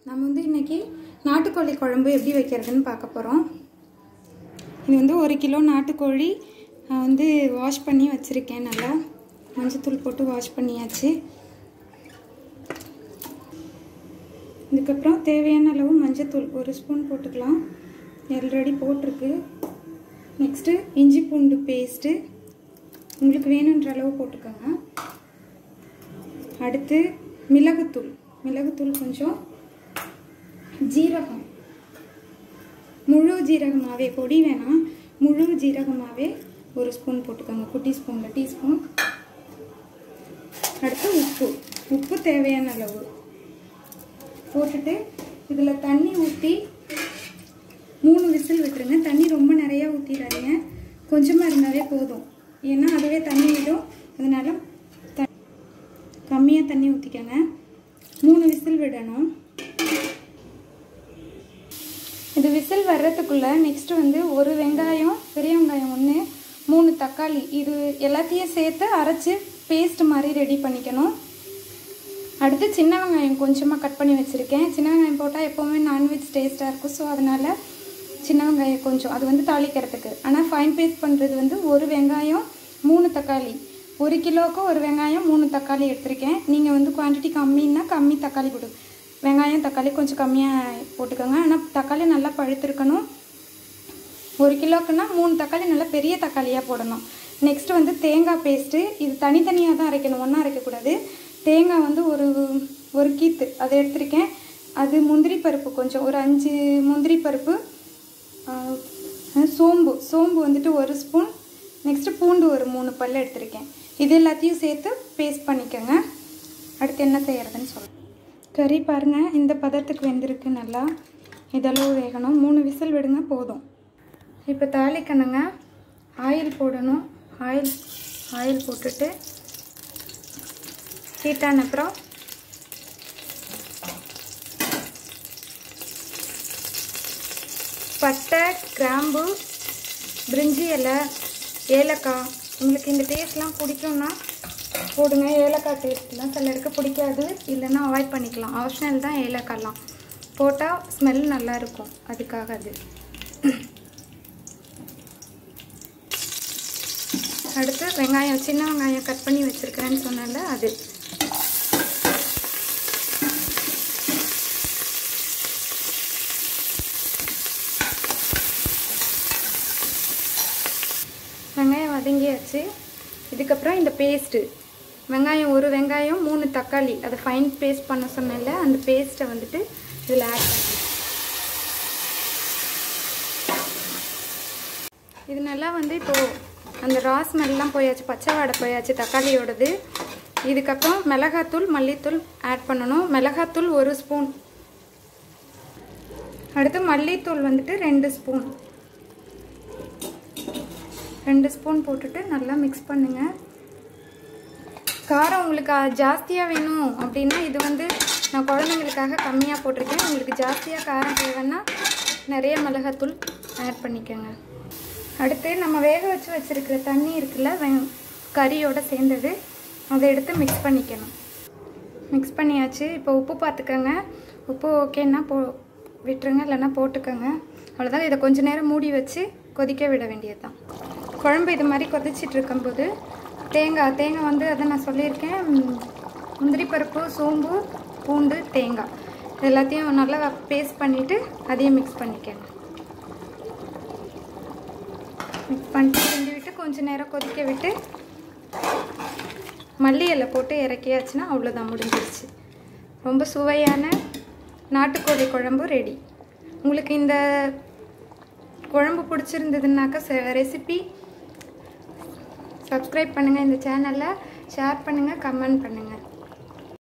நம்ம வந்து இன்னைக்கு நாட்டுக்கோழி குழம்பு எப்படி வைக்கிறதுன்னு பார்க்க போகிறோம் இது வந்து ஒரு கிலோ நாட்டுக்கோழி நான் வந்து வாஷ் பண்ணி வச்சுருக்கேன் நல்லா மஞ்சத்தூள் போட்டு வாஷ் பண்ணியாச்சு இதுக்கப்புறம் தேவையான அளவு மஞ்சத்தூள் ஒரு ஸ்பூன் போட்டுக்கலாம் ஆல்ரெடி போட்டிருக்கு நெக்ஸ்ட்டு இஞ்சி பூண்டு பேஸ்ட்டு உங்களுக்கு வேணுன்ற அளவு போட்டுக்கோங்க அடுத்து மிளகுத்தூள் மிளகுத்தூள் கொஞ்சம் ஜீரகம் முழு ஜீரகமாகவே பொடி வேணாம் முழு ஜீரகமாகவே ஒரு ஸ்பூன் போட்டுக்கோங்க குட்டி ஸ்பூனில் டீஸ்பூன் அடுத்து உப்பு உப்பு தேவையான அளவு போட்டுட்டு இதில் தண்ணி ஊற்றி மூணு விசில் விட்டுருங்க தண்ணி ரொம்ப நிறையா ஊற்றிடாதீங்க கொஞ்சமாக இருந்தாலே போதும் ஏன்னா அதுவே தண்ணி விடும் அதனால் த கம்மியாக தண்ணி ஊற்றிக்கோங்க மூணு விசில் விடணும் இது விசில் வர்றதுக்குள்ளே நெக்ஸ்ட் வந்து ஒரு வெங்காயம் பெரிய வெங்காயம் ஒன்று மூணு தக்காளி இது எல்லாத்தையும் சேர்த்து அரைச்சி பேஸ்ட் மாதிரி ரெடி பண்ணிக்கணும் அடுத்து சின்ன வெங்காயம் கொஞ்சமாக கட் பண்ணி வச்சுருக்கேன் சின்ன வெங்காயம் போட்டால் எப்போவுமே நான்வெஜ் டேஸ்ட்டாக இருக்கும் ஸோ அதனால் சின்ன வெங்காயம் கொஞ்சம் அது வந்து தாளிக்கிறதுக்கு ஆனால் ஃபைன் பேஸ்ட் பண்ணுறது வந்து ஒரு வெங்காயம் மூணு தக்காளி ஒரு கிலோவுக்கு ஒரு வெங்காயம் மூணு தக்காளி எடுத்திருக்கேன் நீங்கள் வந்து குவான்டிட்டி கம்மின்னா கம்மி தக்காளி கொடு வெங்காயம் தக்காளி கொஞ்சம் கம்மியாக போட்டுக்கோங்க ஆனால் தக்காளி நல்லா பழுத்திருக்கணும் ஒரு கிலோக்குன்னா மூணு தக்காளி நல்லா பெரிய தக்காளியாக போடணும் நெக்ஸ்ட் வந்து தேங்காய் பேஸ்ட்டு இது தனித்தனியாக தான் அரைக்கணும் ஒன்றா அரைக்கக்கூடாது தேங்காய் வந்து ஒரு ஒரு கீத்து அதை எடுத்திருக்கேன் அது முந்திரி பருப்பு கொஞ்சம் ஒரு அஞ்சு முந்திரி பருப்பு சோம்பு சோம்பு வந்துட்டு ஒரு ஸ்பூன் நெக்ஸ்ட்டு பூண்டு ஒரு மூணு பல் எடுத்திருக்கேன் இது எல்லாத்தையும் சேர்த்து பேஸ்ட் பண்ணிக்கோங்க அடுத்து என்ன செய்கிறதுன்னு சொல்லுங்கள் கறி பாருங்கள் இந்த பதத்துக்கு வெந்திருக்கு நல்லா இதளவு வேகணும் மூணு விசில் விடுங்க போதும் இப்போ தாளிக்கணுங்க ஆயில் போடணும் ஆயில் ஆயில் போட்டுட்டு ஹீட்டான அப்புறம் பட்டை கிராம்பு பிரிஞ்சி இலை ஏலக்காய் உங்களுக்கு இந்த டேஸ்ட்லாம் பிடிக்கும்னா போடுங்க ஏலக்காய் டேஸ்ட்லாம் சிலருக்கு பிடிக்காது இல்லைன்னா அவாய்ட் பண்ணிக்கலாம் ஆப்ஷனல் தான் ஏலக்காய்லாம் போட்டால் ஸ்மெல் நல்லாயிருக்கும் அதுக்காக அது அடுத்து வெங்காயம் சின்ன வெங்காயம் கட் பண்ணி வச்சுருக்கிறேன்னு சொன்னால அது வெங்காயம் வதங்கியாச்சு இதுக்கப்புறம் இந்த பேஸ்ட்டு வெங்காயம் ஒரு வெங்காயம் மூணு தக்காளி அதை ஃபைன் பேஸ்ட் பண்ண சொன்னேன்ல அந்த பேஸ்ட்டை வந்துட்டு இதில் ஆட் பண்ணி இது நல்லா வந்து இப்போது அந்த ரா ஸ்மெல்லாம் போயாச்சு பச்சை வாடை போயாச்சு தக்காளியோடது இதுக்கப்புறம் மிளகாத்தூள் மல்லித்தூள் ஆட் பண்ணணும் மிளகாத்தூள் ஒரு ஸ்பூன் அடுத்து மல்லித்தூள் வந்துட்டு ரெண்டு ஸ்பூன் ரெண்டு ஸ்பூன் போட்டுட்டு நல்லா மிக்ஸ் பண்ணுங்கள் காரம் உங்களுக்கு ஜாஸ்தியாக வேணும் அப்படின்னா இது வந்து நான் குழந்தைங்களுக்காக கம்மியாக போட்டிருக்கேன் உங்களுக்கு ஜாஸ்தியாக காரம் தேவைன்னா நிறைய மிளகாத்தூள் ஆட் பண்ணிக்கோங்க அடுத்து நம்ம வேக வச்சு வச்சுருக்கிற தண்ணி இருக்குல்ல வெ கறியோடு சேர்ந்தது அதை எடுத்து மிக்ஸ் பண்ணிக்கணும் மிக்ஸ் பண்ணியாச்சு இப்போ உப்பு பார்த்துக்கோங்க உப்பு ஓகேன்னா போ விட்டுருங்க இல்லைன்னா போட்டுக்கோங்க அவ்வளோதான் இதை கொஞ்சம் நேரம் மூடி வச்சு கொதிக்க விட வேண்டியது தான் குழம்பு இது மாதிரி கொதிச்சிட்டு இருக்கும்போது தேங்காய் தேங்காய் வந்து அதை நான் சொல்லியிருக்கேன் முந்திரி பருப்பு சோம்பு பூண்டு தேங்காய் எல்லாத்தையும் நல்லா பேஸ்ட் பண்ணிவிட்டு அதையும் மிக்ஸ் பண்ணிக்கங்க மிக்ஸ் பண்ணிட்டு கிண்டி விட்டு கொஞ்சம் நேரம் கொதிக்க விட்டு மல்லி இலை போட்டு இறக்கியாச்சுன்னா அவ்வளோதான் முடிஞ்சிருச்சு ரொம்ப சுவையான நாட்டுக்கோழி குழம்பு ரெடி உங்களுக்கு இந்த குழம்பு பிடிச்சிருந்ததுனாக்கா ரெசிபி சப்ஸ்கிரைப் பண்ணுங்கள் இந்த சேனலை ஷேர் பண்ணுங்கள் கமெண்ட் பண்ணுங்கள்